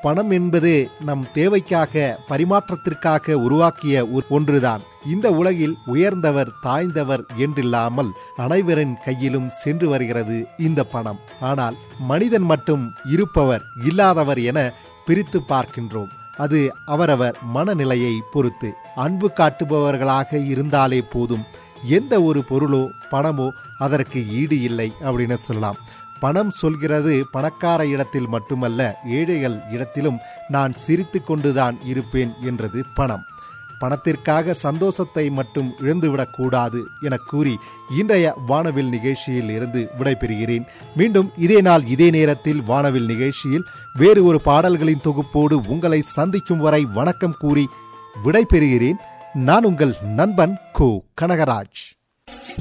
பணம் என்பது நம் தேவைக்காக பரிமாற்றத்திற்காக உருவாக்கிய ஒரு- ஒன்றுதான் இந்த உலகில் உயர்ந்தவர் தாய்ந்தவர் என்றில்லாமல் அனைவரின் கையிலும் சென்று வருகிறது இந்த பணம் ஆனால் மனிதன் மட்டும் இருப்பவர் இல்லாதவர் என பிரித்து பார்க்கின்றோம் அது அவரவர் மனநிலையை பொறுத்து அன்பு காட்டுபவர்களாக இருந்தாலே போதும் எந்த ஒரு பொருளோ பணமோ அதற்கு ஈடு இல்லை அப்படின்னு சொல்லலாம் பணம் சொல்கிறது பணக்கார இடத்தில் மட்டுமல்ல ஏழைகள் இடத்திலும் நான் சிரித்து கொண்டுதான் இருப்பேன் என்றது பணம் பணத்திற்காக சந்தோஷத்தை மட்டும் இழந்துவிடக் கூடாது என கூறி இன்றைய வானவில் நிகழ்ச்சியில் இருந்து விடைபெறுகிறேன் மீண்டும் இதே நாள் இதே நேரத்தில் வானவில் நிகழ்ச்சியில் வேறு ஒரு பாடல்களின் தொகுப்போடு உங்களை சந்திக்கும் வரை வணக்கம் கூறி விடைபெறுகிறேன் நான் உங்கள் நண்பன் கோ கனகராஜ்